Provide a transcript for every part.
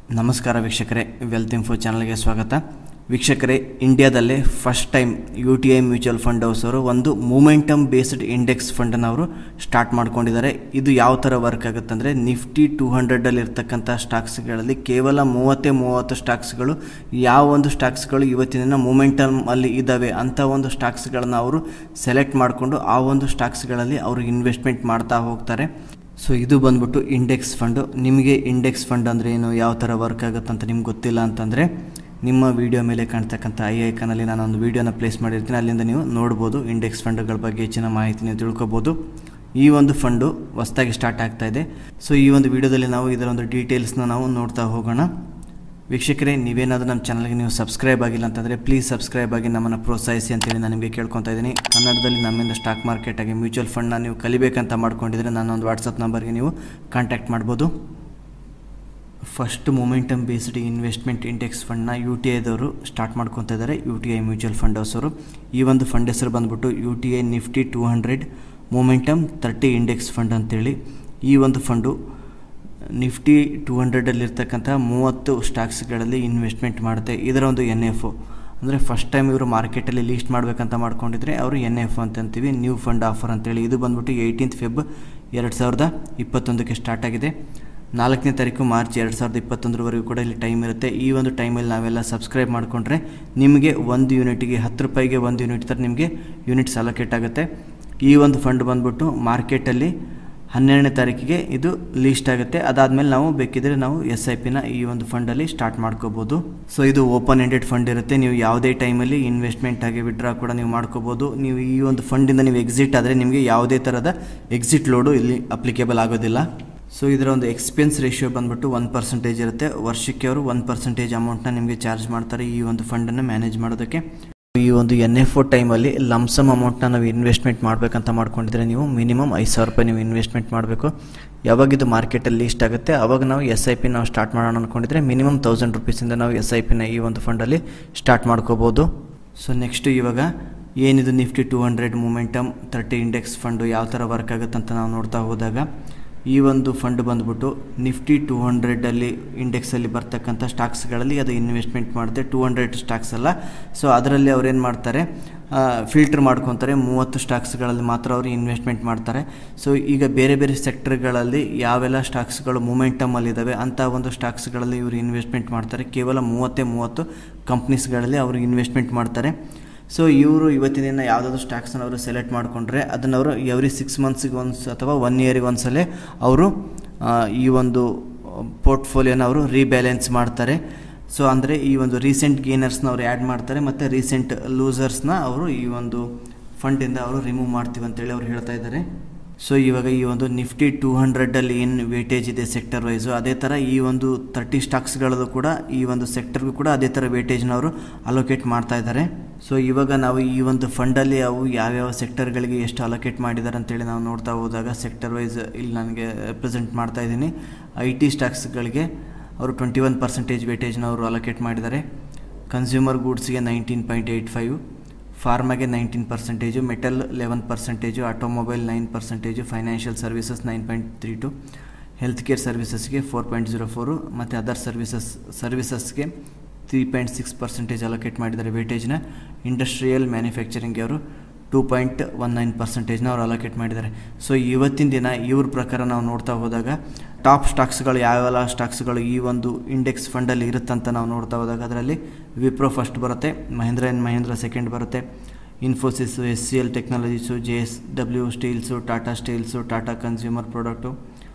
ನಮಸ್ಕಾರ ವೀಕ್ಷಕರೇ wealth info ಚಾನಲ್ಗೆ ಸ್ವಾಗತ ವೀಕ್ಷಕರೇ ಇಂಡಿಯಾದಲ್ಲೇ first time U T I mutual fund house ಅವರು ಒಂದು ಮೂಮೆಂಟಮ್ ಬೇಸ್ಡ್ ಇಂಡೆಕ್ಸ್ ಫಂಡನ್ನು ಅವರು ಸ್ಟಾರ್ಟ್ ಮಾಡ್ಕೊಂಡಿದ್ದಾರೆ ಇದು ಯಾವ ಥರ ವರ್ಕ್ ಆಗುತ್ತೆ ಅಂದರೆ ನಿಫ್ಟಿ ಟೂ ಹಂಡ್ರೆಡಲ್ಲಿ ಇರ್ತಕ್ಕಂಥ ಸ್ಟಾಕ್ಸ್ಗಳಲ್ಲಿ ಕೇವಲ ಮೂವತ್ತೇ ಮೂವತ್ತು ಸ್ಟಾಕ್ಸ್ಗಳು ಯಾವ ಒಂದು ಸ್ಟಾಕ್ಸ್ಗಳು ಇವತ್ತಿನ ದಿನ ಮೂಮೆಂಟಮ್ ಅಲ್ಲಿ ಇದ್ದಾವೆ ಅಂಥ ಒಂದು ಸ್ಟಾಕ್ಸ್ಗಳನ್ನು ಅವರು ಸೆಲೆಕ್ಟ್ ಮಾಡಿಕೊಂಡು ಆ ಒಂದು ಸ್ಟಾಕ್ಸ್ಗಳಲ್ಲಿ ಅವರು ಇನ್ವೆಸ್ಟ್ಮೆಂಟ್ ಮಾಡ್ತಾ ಹೋಗ್ತಾರೆ ಸೊ ಇದು ಬಂದ್ಬಿಟ್ಟು ಇಂಡೆಕ್ಸ್ ಫಂಡು ನಿಮಗೆ ಇಂಡೆಕ್ಸ್ ಫಂಡ್ ಅಂದರೆ ಏನು ಯಾವ ಥರ ವರ್ಕ್ ಆಗುತ್ತೆ ಅಂತ ನಿಮ್ಗೆ ಗೊತ್ತಿಲ್ಲ ಅಂತಂದರೆ ನಿಮ್ಮ ವಿಡಿಯೋ ಮೇಲೆ ಕಾಣ್ತಕ್ಕಂಥ ಐ ಐಕನಲ್ಲಿ ನಾನೊಂದು ವೀಡಿಯೋನ ಪ್ಲೇಸ್ ಮಾಡಿರ್ತೀನಿ ಅಲ್ಲಿಂದ ನೀವು ನೋಡ್ಬೋದು ಇಂಡೆಕ್ಸ್ ಫಂಡ್ಗಳ ಬಗ್ಗೆ ಹೆಚ್ಚಿನ ಮಾಹಿತಿ ನೀವು ತಿಳ್ಕೊಬೋದು ಈ ಒಂದು ಫಂಡು ಹೊಸ್ದಾಗಿ ಸ್ಟಾರ್ಟ್ ಆಗ್ತಾ ಇದೆ ಸೊ ಈ ಒಂದು ವಿಡಿಯೋದಲ್ಲಿ ನಾವು ಇದರ ಒಂದು ಡೀಟೇಲ್ಸ್ನ ನಾವು ನೋಡ್ತಾ ಹೋಗೋಣ ವೀಕ್ಷಕರೇ ನೀವೇನಾದರೂ ನಮ್ಮ ಚಾನಲ್ಗೆ ನೀವು ಸಬ್ಸ್ಕ್ರೈಬ್ ಆಗಿಲ್ಲ ಅಂತಂದರೆ ಪ್ಲೀಸ್ ಸಬ್ಸ್ಕ್ರೈಬ್ ಆಗಿ ನಮ್ಮನ್ನು ಪ್ರೋತ್ಸಾಹಿಸಿ ಅಂತೇಳಿ ನಾನು ನಿಮಗೆ ಕೇಳ್ಕೊತಾ ಇದ್ದೀನಿ ಕನ್ನಡದಲ್ಲಿ ನಮ್ಮಿಂದ ಸ್ಟಾಕ್ ಮಾರ್ಕೆಟಾಗಿ ಮ್ಯೂಚುವಲ್ ಫಂಡ್ನ ನೀವು ಕಲಿಬೇಕಂತ ಮಾಡ್ಕೊಂಡಿದ್ರೆ ನಾನು ಒಂದು ವಾಟ್ಸಪ್ ನಂಬರ್ಗೆ ನೀವು ಕಾಂಟ್ಯಾಕ್ಟ್ ಮಾಡ್ಬೋದು first momentum based investment index ಫಂಡ್ನ ಯು ಟಿ ಐದವರು ಸ್ಟಾರ್ಟ್ ಮಾಡ್ಕೊತಾ ಇದ್ದಾರೆ U T I mutual fund ಹೌಸರು ಈ ಒಂದು ಫಂಡ್ ಹೆಸರು ಬಂದ್ಬಿಟ್ಟು U T I Nifty two hundred momentum thirty index fund ಅಂತೇಳಿ ಈ ಒಂದು ಫಂಡು ನಿಫ್ಟಿ ಟೂ ಹಂಡ್ರೆಡಲ್ಲಿರ್ತಕ್ಕಂಥ ಮೂವತ್ತು ಸ್ಟಾಕ್ಸ್ಗಳಲ್ಲಿ ಇನ್ವೆಸ್ಟ್ಮೆಂಟ್ ಮಾಡುತ್ತೆ ಇದರ ಒಂದು ಎನ್ ಎಫ್ ಅಂದರೆ ಫಸ್ಟ್ ಟೈಮ್ ಇವರು ಮಾರ್ಕೆಟಲ್ಲಿ ಲೀಸ್ಟ್ ಮಾಡಬೇಕಂತ ಮಾಡ್ಕೊಂಡಿದ್ರೆ ಅವರು ಎನ್ ಎಫ್ ಅಂತ ಅಂತೀವಿ ನ್ಯೂ ಫಂಡ್ ಆಫರ್ ಅಂತೇಳಿ ಇದು ಬಂದ್ಬಿಟ್ಟು ಏಯ್ಟೀನ್ತ್ ಫೆಬ್ ಎರಡು ಸಾವಿರದ ಇಪ್ಪತ್ತೊಂದಕ್ಕೆ ಸ್ಟಾರ್ಟ್ ಆಗಿದೆ ನಾಲ್ಕನೇ ತಾರೀಕು ಮಾರ್ಚ್ ಎರಡು ಸಾವಿರದ ಇಪ್ಪತ್ತೊಂದರವರೆಗೂ ಕೂಡ ಇಲ್ಲಿ ಟೈಮ್ ಇರುತ್ತೆ ಈ ಒಂದು ಟೈಮಲ್ಲಿ ನಾವೆಲ್ಲ ಸಬ್ಸ್ಕ್ರೈಬ್ ಮಾಡಿಕೊಂಡ್ರೆ ನಿಮಗೆ ಒಂದು ಯೂನಿಟಿಗೆ ಹತ್ತು ರೂಪಾಯಿಗೆ ಒಂದು ಯೂನಿಟ್ ಥರ ನಿಮಗೆ ಯೂನಿಟ್ಸ್ ಅಲೋಕೇಟ್ ಆಗುತ್ತೆ ಈ ಒಂದು ಫಂಡ್ ಬಂದ್ಬಿಟ್ಟು ಮಾರ್ಕೆಟಲ್ಲಿ ಹನ್ನೆರಡನೇ ತಾರೀಕಿಗೆ ಇದು ಲೀಸ್ಟ್ ಆಗುತ್ತೆ ಅದಾದಮೇಲೆ ನಾವು ಬೇಕಿದ್ರೆ ನಾವು ಎಸ್ ಐ ಪಿನ ಈ ಒಂದು ಫಂಡಲ್ಲಿ ಸ್ಟಾರ್ಟ್ ಮಾಡ್ಕೋಬೋದು ಸೊ ಇದು ಓಪನ್ ಎಂಡೆಡ್ ಫಂಡ್ ಇರುತ್ತೆ ನೀವು ಯಾವುದೇ ಟೈಮಲ್ಲಿ ಇನ್ವೆಸ್ಟ್ಮೆಂಟ್ ಆಗಿ ವಿಡ್ರಾ ಕೂಡ ನೀವು ಮಾಡ್ಕೋಬೋದು ನೀವು ಈ ಒಂದು ಫಂಡಿಂದ ನೀವು ಎಕ್ಸಿಟ್ ಆದರೆ ನಿಮಗೆ ಯಾವುದೇ ಥರದ ಎಕ್ಸಿಟ್ ಲೋಡು ಇಲ್ಲಿ ಅಪ್ಲಿಕೇಬಲ್ ಆಗೋದಿಲ್ಲ ಸೊ ಇದರ ಒಂದು ಎಕ್ಸ್ಪೆನ್ಸ್ ರೇಷಿಯೋ ಬಂದ್ಬಿಟ್ಟು ಒನ್ ಪರ್ಸೆಂಟೇಜ್ ಇರುತ್ತೆ ವರ್ಷಕ್ಕೆ ಅವರು ಒನ್ ಪರ್ಸೆಂಟೇಜ್ ಅಮೌಂಟ್ನ ನಿಮಗೆ ಚಾರ್ಜ್ ಮಾಡ್ತಾರೆ ಈ ಒಂದು ಫಂಡನ್ನು ಮ್ಯಾನೇಜ್ ಮಾಡೋದಕ್ಕೆ ಈ ಒಂದು ಎನ್ ಎಫ್ ಒ ಟೈಮಲ್ಲಿ ಲಮ್ಸಮ್ ಅಮೌಂಟ್ನ ನಾವು ಇನ್ವೆಸ್ಟ್ಮೆಂಟ್ ಮಾಡಬೇಕಂತ ಮಾಡ್ಕೊಂಡಿದ್ರೆ ನೀವು ಮಿನಿಮಮ್ ಐದು ಸಾವಿರ ರೂಪಾಯಿ ನೀವು ಇನ್ವೆಸ್ಟ್ಮೆಂಟ್ ಮಾಡಬೇಕು ಯಾವಾಗ ಇದು ಮಾರ್ಕೆಟಲ್ಲಿ ಲೀಸ್ಟ್ ಆಗುತ್ತೆ ಅವಾಗ ನಾವು ಎಸ್ ಐ ಪಿ ನಾವು ಸ್ಟಾರ್ಟ್ ಮಾಡೋಣ ಅಂದ್ಕೊಂಡಿದ್ರೆ ಮಿನಿಮಮ್ ತೌಸಂಡ್ ರುಪೀಸಿಂದ ನಾವು ಎಸ್ ಐ ಪಿನ ಈ ಒಂದು ಫಂಡಲ್ಲಿ ಸ್ಟಾರ್ಟ್ ಮಾಡ್ಕೋಬೋದು ಸೊ ನೆಕ್ಸ್ಟು ಇವಾಗ ಏನಿದು Nifty two hundred momentum thirty index fund ಯಾವ ಥರ ವರ್ಕ್ ಆಗುತ್ತೆ ಅಂತ ನಾವು ನೋಡ್ತಾ ಹೋದಾಗ ಈ ಒಂದು ಫಂಡ್ ಬಂದ್ಬಿಟ್ಟು ನಿಫ್ಟಿ ಟೂ ಹಂಡ್ರೆಡಲ್ಲಿ ಇಂಡೆಕ್ಸಲ್ಲಿ ಬರ್ತಕ್ಕಂಥ ಸ್ಟಾಕ್ಸ್ಗಳಲ್ಲಿ ಅದು ಇನ್ವೆಸ್ಟ್ಮೆಂಟ್ ಮಾಡುತ್ತೆ ಟೂ ಹಂಡ್ರೆಡ್ ಸ್ಟಾಕ್ಸ್ ಅಲ್ಲ ಸೊ ಅದರಲ್ಲಿ ಅವ್ರೇನು ಮಾಡ್ತಾರೆ ಫಿಲ್ಟರ್ ಮಾಡ್ಕೊತಾರೆ ಮೂವತ್ತು ಸ್ಟಾಕ್ಸ್ಗಳಲ್ಲಿ ಮಾತ್ರ ಅವರು ಇನ್ವೆಸ್ಟ್ಮೆಂಟ್ ಮಾಡ್ತಾರೆ ಸೊ ಈಗ ಬೇರೆ ಬೇರೆ ಸೆಕ್ಟರ್ಗಳಲ್ಲಿ ಯಾವೆಲ್ಲ ಸ್ಟಾಕ್ಸ್ಗಳು ಮೂಮೆಂಟಮಲ್ಲಿದ್ದಾವೆ ಅಂಥ ಒಂದು ಸ್ಟಾಕ್ಸ್ಗಳಲ್ಲಿ ಇವರು ಇನ್ವೆಸ್ಟ್ಮೆಂಟ್ ಮಾಡ್ತಾರೆ ಕೇವಲ ಮೂವತ್ತೇ ಮೂವತ್ತು ಕಂಪ್ನೀಸ್ಗಳಲ್ಲಿ ಅವರು ಇನ್ವೆಸ್ಟ್ಮೆಂಟ್ ಮಾಡ್ತಾರೆ ಸೊ ಇವರು ಇವತ್ತಿನ ದಿನ ಯಾವುದಾದ್ರು ಸ್ಟಾಕ್ಸನ್ನು ಅವರು ಸೆಲೆಕ್ಟ್ ಮಾಡಿಕೊಂಡ್ರೆ ಅದನ್ನು ಅವರು ಎವ್ರಿ ಸಿಕ್ಸ್ ಮಂತ್ಸಿಗೆ ಒನ್ಸ್ ಅಥವಾ ಒನ್ ಇಯರಿಗೆ ಒಂದ್ಸಲ ಅವರು ಈ ಒಂದು ಪೋರ್ಟ್ಫೋಲಿಯೋನ ಅವರು ರೀಬ್ಯಾಲೆನ್ಸ್ ಮಾಡ್ತಾರೆ ಸೊ ಅಂದರೆ ಈ ಒಂದು ರೀಸೆಂಟ್ ಗೇನರ್ಸ್ನ ಅವರು ಆ್ಯಡ್ ಮಾಡ್ತಾರೆ ಮತ್ತು ರೀಸೆಂಟ್ ಲೂಸರ್ಸ್ನ ಅವರು ಈ ಒಂದು ಫಂಡಿಂದ ಅವರು ರಿಮೂವ್ ಮಾಡ್ತೀವಿ ಅಂತೇಳಿ ಅವರು ಹೇಳ್ತಾ ಇದ್ದಾರೆ ಸೊ ಇವಾಗ ಈ ಒಂದು ನಿಫ್ಟಿ ಟೂ ಹಂಡ್ರೆಡಲ್ಲಿ ಏನು ವೇಟೇಜ್ ಇದೆ ಸೆಕ್ಟರ್ ವೈಸು ಅದೇ ಥರ ಈ ಒಂದು ತರ್ಟಿ ಸ್ಟಾಕ್ಸ್ಗಳದ್ದು ಕೂಡ ಈ ಒಂದು ಸೆಕ್ಟರ್ಗೂ ಕೂಡ ಅದೇ ಥರ ವೇಟೇಜ್ನ ಅವರು ಅಲೋಕೇಟ್ ಮಾಡ್ತಾ ಇದ್ದಾರೆ ಸೊ ಇವಾಗ ನಾವು ಈ ಒಂದು ಫಂಡಲ್ಲಿ ಅವು ಯಾವ್ಯಾವ ಸೆಕ್ಟರ್ಗಳಿಗೆ ಎಷ್ಟು ಅಲೋಕೇಟ್ ಮಾಡಿದ್ದಾರೆ ಅಂತೇಳಿ ನಾವು ನೋಡ್ತಾ ಹೋದಾಗ ಸೆಕ್ಟರ್ ವೈಸ್ ಇಲ್ಲಿ ನನಗೆ ರೆಪ್ರೆಸೆಂಟ್ ಮಾಡ್ತಾ ಇದ್ದೀನಿ ಐ ಟಿ ಸ್ಟಾಕ್ಸ್ಗಳಿಗೆ ಅವರು ಟ್ವೆಂಟಿ ಒನ್ ಪರ್ಸೆಂಟೇಜ್ ವೇಟೇಜ್ನ ಅವರು ಅಲೋಕೇಟ್ ಮಾಡಿದ್ದಾರೆ ಕನ್ಸ್ಯೂಮರ್ ಗೂಡ್ಸ್ಗೆ ನೈನ್ಟೀನ್ ಪಾಯಿಂಟ್ ಏಯ್ಟ್ ಫೈವ್ ಫಾರ್ಮಾಗೆ nineteen percentage metal eleven percentage automobile nine percentage financial services nine point three two health care ಸರ್ವಿಸಸ್ಗೆ ಫೋರ್ ಪಾಯಿಂಟ್ ಜೀರೋ ಫೋರು ಮತ್ತು other services ಸರ್ವಿಸಸ್ಗೆ three point six percentage allocate ಮಾಡಿದ್ದಾರೆ ವೇಟೇಜ್ನ industrial ಮ್ಯಾನುಫ್ಯಾಕ್ಚರಿಂಗ್ಗೆ ಅವರು two point one nine ಪರ್ಸೆಂಟೇಜ್ನ ಅವ್ರು allocate ಮಾಡಿದ್ದಾರೆ ಸೊ ಇವತ್ತಿನ ದಿನ ಇವ್ರ ಪ್ರಕಾರ ನಾವು ನೋಡ್ತಾ ಹೋದಾಗ ಟಾಪ್ ಸ್ಟಾಕ್ಸ್ಗಳು ಯಾವೆಲ್ಲ ಸ್ಟಾಕ್ಸ್ಗಳು ಈ ಒಂದು ಇಂಡೆಕ್ಸ್ ಫಂಡಲ್ಲಿ ಇರುತ್ತಂತ ನಾವು ನೋಡ್ತಾ ಹೋದಾಗ ಅದರಲ್ಲಿ ವಿಪ್ರೋ ಫಸ್ಟ್ ಬರುತ್ತೆ ಮಹೇಂದ್ರ ಆ್ಯಂಡ್ ಮಹೇಂದ್ರ ಸೆಕೆಂಡ್ ಬರುತ್ತೆ Infosys S C L technologies J S W steels Tata steels Tata consumer product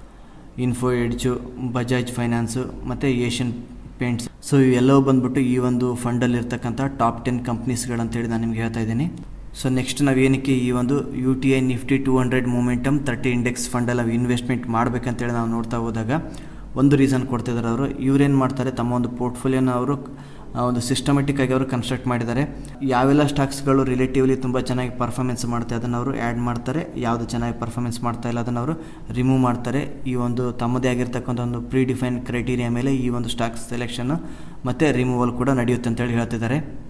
Info Edge Bajaj finance ಮತ್ತು ಏಷ್ಯನ್ ಪೇಂಟ್ಸ್ ಸೊ ಇವೆಲ್ಲವೂ ಬಂದ್ಬಿಟ್ಟು ಈ ಒಂದು ಫಂಡಲ್ಲಿ ಇರ್ತಕ್ಕಂಥ ಟಾಪ್ ಟೆನ್ ಕಂಪ್ನೀಸ್ಗಳಂತೇಳಿ ನಾನು ನಿಮ್ಗೆ ಹೇಳ್ತಾ ಇದ್ದೀನಿ ಸೊ ನೆಕ್ಸ್ಟ್ ನಾವು ಏನಕ್ಕೆ ಈ ಒಂದು U T I Nifty two hundred momentum thirty index ಫಂಡಲ್ಲಿ ನಾವು ಇನ್ವೆಸ್ಟ್ಮೆಂಟ್ ಮಾಡಬೇಕಂತೇಳಿ ನಾವು ನೋಡ್ತಾ ಹೋದಾಗ ಒಂದು ರೀಸನ್ ಕೊಡ್ತಿದ್ದಾರೆ ಅವರು ಇವ್ರೇನು ಮಾಡ್ತಾರೆ ತಮ್ಮ ಒಂದು ಪೋರ್ಟ್ಫೋಲಿಯೋನ ಅವರು ಒಂದು ಸಿಸ್ಟಮೆಟಿಕ್ ಆಗಿ ಅವರು ಕನ್ಸ್ಟ್ರಕ್ಟ್ ಮಾಡಿದ್ದಾರೆ ಯಾವೆಲ್ಲ ಸ್ಟಾಕ್ಸ್ಗಳು ರಿಲೇಟಿವ್ಲಿ ತುಂಬ ಚೆನ್ನಾಗಿ ಪರ್ಫಾರ್ಮೆನ್ಸ್ ಮಾಡ್ತಾರೆ ಅದನ್ನು ಅವರು ಆ್ಯಡ್ ಮಾಡ್ತಾರೆ ಯಾವುದು ಚೆನ್ನಾಗಿ ಪರ್ಫಾರ್ಮೆನ್ಸ್ ಮಾಡ್ತಾ ಇಲ್ಲ ಅದನ್ನು ಅವರು ರಿಮೂವ್ ಮಾಡ್ತಾರೆ ಈ ಒಂದು ತಮ್ಮದೇ ಆಗಿರ್ತಕ್ಕಂಥ ಒಂದು ಪ್ರೀ ಡಿಫೈನ್ ಕ್ರೈಟೀರಿಯಾ ಮೇಲೆ ಈ ಒಂದು ಸ್ಟಾಕ್ಸ್ ಸೆಲೆಕ್ಷನ್ ಮತ್ತು ರಿಮೂವಲ್ ಕೂಡ ನಡೆಯುತ್ತೆ ಅಂತೇಳಿ ಹೇಳ್ತಿದ್ದಾರೆ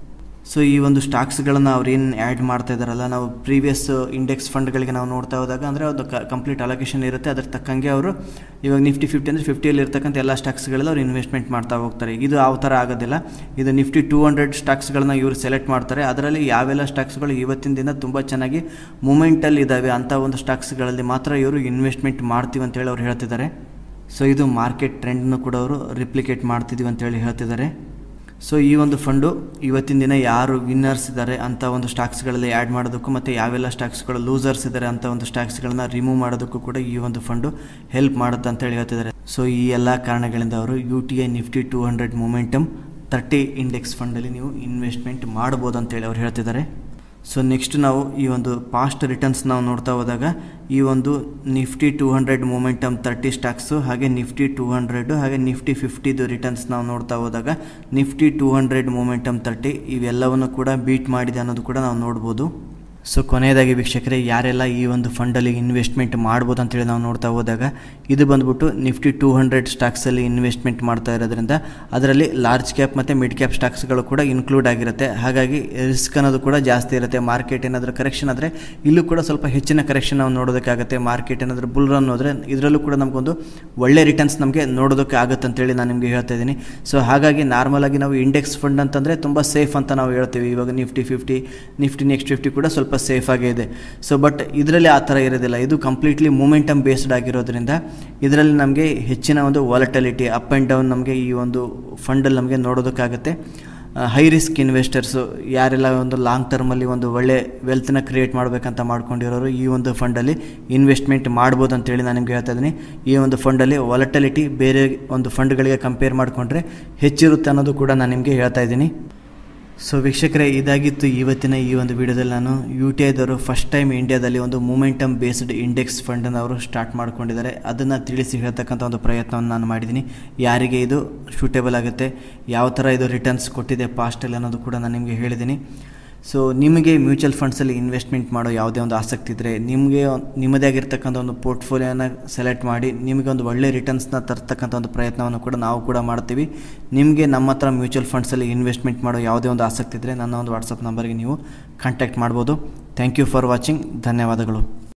ಸೊ ಈ ಒಂದು ಸ್ಟಾಕ್ಸ್ಗಳನ್ನು ಅವ್ರು ಏನು ಆ್ಯಡ್ ಮಾಡ್ತಾ ಇದ್ದಾರಲ್ಲ ನಾವು ಪ್ರೀವಿಯಸ್ ಇಂಡೆಕ್ಸ್ ಫಂಡ್ಗಳಿಗೆ ನಾವು ನೋಡ್ತಾ ಹೋದಾಗ ಅಂದರೆ ಅದು ಕಂಪ್ಲೀಟ್ ಅಲೋಕೇಶನ್ ಇರುತ್ತೆ ಅದ್ರ ತಕ್ಕಂಗೆ ಅವರು ಇವಾಗ ನಿಫ್ಟಿ ಫಿಫ್ಟಿ ಅಂದರೆ ಫಿಫ್ಟಿಯಲ್ಲಿ ಇರ್ತಕ್ಕಂಥ ಎಲ್ಲ ಸ್ಟಾಕ್ಸ್ಗಳಲ್ಲಿ ಅವ್ರು ಇನ್ವೆಸ್ಟ್ಮೆಂಟ್ ಮಾಡ್ತಾ ಹೋಗ್ತಾರೆ ಇದು ಆ ಥರ ಆಗೋದಿಲ್ಲ ಇದು ನಿಫ್ಟಿ ಟೂ ಹಂಡ್ರೆಡ್ ಸ್ಟಾಕ್ಸ್ಗಳನ್ನ ಇವರು ಸೆಲೆಕ್ಟ್ ಮಾಡ್ತಾರೆ ಅದರಲ್ಲಿ ಯಾವೆಲ್ಲ ಸ್ಟಾಕ್ಸ್ಗಳು ಇವತ್ತಿನ ದಿನ ತುಂಬ ಚೆನ್ನಾಗಿ ಮೂಮೆಂಟಲ್ಲಿ ಇದ್ದಾವೆ ಅಂಥ ಒಂದು ಸ್ಟಾಕ್ಸ್ಗಳಲ್ಲಿ ಮಾತ್ರ ಇವರು ಇನ್ವೆಸ್ಟ್ಮೆಂಟ್ ಮಾಡ್ತೀವಿ ಅಂತೇಳಿ ಅವ್ರು ಹೇಳ್ತಿದ್ದಾರೆ ಸೊ ಇದು ಮಾರ್ಕೆಟ್ ಟ್ರೆಂಡ್ನು ಕೂಡ ಅವರು ರಿಪ್ಲಿಕೇಟ್ ಮಾಡ್ತಿದ್ದೀವಿ ಅಂತೇಳಿ ಹೇಳ್ತಿದ್ದಾರೆ ಸೊ ಈ ಒಂದು ಫಂಡು ಇವತ್ತಿನ ದಿನ ಯಾರು ವಿನ್ನರ್ಸ್ ಇದ್ದಾರೆ ಅಂಥ ಒಂದು ಸ್ಟಾಕ್ಸ್ಗಳಲ್ಲಿ ಆ್ಯಡ್ ಮಾಡೋದಕ್ಕೂ ಮತ್ತು ಯಾವೆಲ್ಲ ಸ್ಟಾಕ್ಸ್ಗಳು ಲೂಸರ್ಸ್ ಇದ್ದಾರೆ ಅಂಥ ಒಂದು ಸ್ಟಾಕ್ಸ್ಗಳನ್ನ ರಿಮೂವ್ ಮಾಡೋದಕ್ಕೂ ಕೂಡ ಈ ಒಂದು ಫಂಡು ಹೆಲ್ಪ್ ಮಾಡುತ್ತೆ ಅಂತೇಳಿ ಹೇಳ್ತಿದ್ದಾರೆ ಸೊ ಈ ಎಲ್ಲ ಕಾರಣಗಳಿಂದ ಅವರು U T I Nifty two hundred momentum thirty index ಫಂಡಲ್ಲಿ ನೀವು ಇನ್ವೆಸ್ಟ್ಮೆಂಟ್ ಮಾಡ್ಬೋದು ಅಂತೇಳಿ ಅವ್ರು ಹೇಳ್ತಿದ್ದಾರೆ ಸೊ ನೆಕ್ಸ್ಟ್ ನಾವು ಈ ಒಂದು ಪಾಸ್ಟ್ ರಿಟರ್ನ್ಸ್ ನಾವು ನೋಡ್ತಾ ಹೋದಾಗ ಈ ಒಂದು Nifty two hundred momentum thirty stocks ಹಾಗೆ ನಿಫ್ಟಿ ಟೂ ಹಂಡ್ರೆಡು ಹಾಗೆ ನಿಫ್ಟಿ ಫಿಫ್ಟಿದು ರಿಟರ್ನ್ಸ್ ನಾವು ನೋಡ್ತಾ ಹೋದಾಗ Nifty two hundred momentum thirty ಇವೆಲ್ಲವನ್ನು ಕೂಡ ಬೀಟ್ ಮಾಡಿದೆ ಅನ್ನೋದು ಕೂಡ ನಾವು ನೋಡ್ಬೋದು ಸೊ ಕೊನೆಯದಾಗಿ ವೀಕ್ಷಕರೇ ಯಾರೆಲ್ಲ ಈ ಒಂದು ಫಂಡಲ್ಲಿ ಇನ್ವೆಸ್ಟ್ಮೆಂಟ್ ಮಾಡ್ಬೋದು ಅಂತೇಳಿ ನಾವು ನೋಡ್ತಾ ಹೋದಾಗ ಇದು ಬಂದ್ಬಿಟ್ಟು ನಿಫ್ಟಿ ಟೂ ಹಂಡ್ರೆಡ್ ಸ್ಟಾಕ್ಸಲ್ಲಿ ಇನ್ವೆಸ್ಟ್ಮೆಂಟ್ ಮಾಡ್ತಾ ಇರೋದ್ರಿಂದ ಅದರಲ್ಲಿ ಲಾರ್ಜ್ ಕ್ಯಾಪ್ ಮತ್ತು ಮಿಡ್ ಕ್ಯಾಪ್ ಸ್ಟಾಕ್ಸ್ಗಳು ಕೂಡ ಇನ್ಕ್ಲೂಡ್ ಆಗಿರುತ್ತೆ ಹಾಗಾಗಿ ರಿಸ್ಕ್ ಅನ್ನೋದು ಕೂಡ ಜಾಸ್ತಿ ಇರುತ್ತೆ ಮಾರ್ಕೆಟ್ ಏನಾದರೂ ಕರೆಕ್ಷನ್ ಆದರೆ ಇಲ್ಲೂ ಕೂಡ ಸ್ವಲ್ಪ ಹೆಚ್ಚಿನ ಕರೆಕ್ಷನ್ ನಾವು ನೋಡೋದಕ್ಕಾಗುತ್ತೆ ಮಾರ್ಕೆಟ್ ಏನಾದರೂ ಬುಲ್ ರನ್ ಹೋದರೆ ಇದರಲ್ಲೂ ಕೂಡ ನಮಗೊಂದು ಒಳ್ಳೆ ರಿಟರ್ನ್ಸ್ ನಮಗೆ ನೋಡೋದಕ್ಕೆ ಆಗುತ್ತೆ ಅಂತೇಳಿ ನಾನು ನಿಮಗೆ ಹೇಳ್ತಾ ಇದ್ದೀನಿ ಸೊ ಹಾಗಾಗಿ ನಾರ್ಮಲ್ ಆಗಿ ನಾವು ಇಂಡೆಕ್ಸ್ ಫಂಡ್ ಅಂತಂದರೆ ತುಂಬ ಸೇಫ್ ಅಂತ ನಾವು ಹೇಳ್ತೀವಿ ಇವಾಗ Nifty fifty Nifty next fifty ಕೂಡ ಸ್ವಲ್ಪ ಸೇಫ್ ಆಗೇ ಇದೆ ಸೊ ಬಟ್ ಇದರಲ್ಲಿ ಆ ಥರ ಇರೋದಿಲ್ಲ ಇದು ಕಂಪ್ಲೀಟ್ಲಿ ಮೂಮೆಂಟಮ್ ಬೇಸ್ಡ್ ಆಗಿರೋದ್ರಿಂದ ಇದರಲ್ಲಿ ನಮಗೆ ಹೆಚ್ಚಿನ ಒಂದು ವಾಲಟಿಲಿಟಿ ಅಪ್ ಆ್ಯಂಡ್ ಡೌನ್ ನಮಗೆ ಈ ಒಂದು ಫಂಡಲ್ಲಿ ನಮಗೆ ನೋಡೋದಕ್ಕಾಗುತ್ತೆ ಹೈ ರಿಸ್ಕ್ ಇನ್ವೆಸ್ಟರ್ಸು ಯಾರೆಲ್ಲ ಒಂದು ಲಾಂಗ್ ಟರ್ಮಲ್ಲಿ ಒಂದು ಒಳ್ಳೆ ವೆಲ್ತ್ನ ಕ್ರಿಯೇಟ್ ಮಾಡಬೇಕಂತ ಮಾಡ್ಕೊಂಡಿರೋರು ಈ ಒಂದು ಫಂಡಲ್ಲಿ ಇನ್ವೆಸ್ಟ್ಮೆಂಟ್ ಮಾಡ್ಬೋದು ಅಂತೇಳಿ ನಾನು ನಿಮ್ಗೆ ಹೇಳ್ತಾ ಇದ್ದೀನಿ ಈ ಒಂದು ಫಂಡಲ್ಲಿ ವಾಲಟಿಲಿಟಿ ಬೇರೆ ಒಂದು ಫಂಡ್ಗಳಿಗೆ ಕಂಪೇರ್ ಮಾಡಿಕೊಂಡ್ರೆ ಹೆಚ್ಚಿರುತ್ತೆ ಅನ್ನೋದು ಕೂಡ ನಾನು ನಿಮಗೆ ಹೇಳ್ತಾ ಇದ್ದೀನಿ ಸೊ ವೀಕ್ಷಕರೇ ಇದಾಗಿತ್ತು ಇವತ್ತಿನ ಈ ಒಂದು ವಿಡಿಯೋದಲ್ಲಿ ನಾನು ಯು ಟಿ ಐದವರು ಫಸ್ಟ್ ಟೈಮ್ ಇಂಡಿಯಾದಲ್ಲಿ ಒಂದು ಮೂಮೆಂಟಮ್ ಬೇಸ್ಡ್ ಇಂಡೆಕ್ಸ್ ಫಂಡನ್ನು ಅವರು ಸ್ಟಾರ್ಟ್ ಮಾಡ್ಕೊಂಡಿದ್ದಾರೆ ಅದನ್ನು ತಿಳಿಸಿ ಹೇಳ್ತಕ್ಕಂಥ ಒಂದು ಪ್ರಯತ್ನವನ್ನು ನಾನು ಮಾಡಿದ್ದೀನಿ ಯಾರಿಗೆ ಇದು ಶೂಟೇಬಲ್ ಆಗುತ್ತೆ ಯಾವ ಥರ ಇದು ರಿಟರ್ನ್ಸ್ ಕೊಟ್ಟಿದೆ ಪಾಸ್ಟಲ್ಲಿ ಅನ್ನೋದು ಕೂಡ ನಾನು ನಿಮಗೆ ಹೇಳಿದ್ದೀನಿ ಸೊ ನಿಮಗೆ ಮ್ಯೂಚುವಲ್ ಫಂಡ್ಸಲ್ಲಿ ಇನ್ವೆಸ್ಟ್ಮೆಂಟ್ ಮಾಡೋ ಯಾವುದೇ ಒಂದು ಆಸಕ್ತಿ ಇದ್ದರೆ ನಿಮಗೆ ನಿಮ್ಮದೇ ಆಗಿರ್ತಕ್ಕಂಥ ಒಂದು ಪೋರ್ಟ್ಫೋಲಿಯೋನ ಸೆಲೆಕ್ಟ್ ಮಾಡಿ ನಿಮಗೆ ಒಂದು ಒಳ್ಳೆ ರಿಟರ್ನ್ಸ್ನ ತರ್ತಕ್ಕಂಥ ಒಂದು ಪ್ರಯತ್ನವನ್ನು ಕೂಡ ನಾವು ಕೂಡ ಮಾಡ್ತೀವಿ ನಿಮಗೆ ನಮ್ಮ ಹತ್ರ ಮ್ಯೂಚುವಲ್ ಫಂಡ್ಸಲ್ಲಿ ಇನ್ವೆಸ್ಟ್ಮೆಂಟ್ ಮಾಡೋ ಯಾವುದೇ ಒಂದು ಆಸಕ್ತಿ ಇದ್ದರೆ ನನ್ನ ಒಂದು ವಾಟ್ಸಪ್ ನಂಬರ್ಗೆ ನೀವು ಕಾಂಟ್ಯಾಕ್ಟ್ ಮಾಡ್ಬೋದು ಥ್ಯಾಂಕ್ ಯು ಫಾರ್ ವಾಚಿಂಗ್ ಧನ್ಯವಾದಗಳು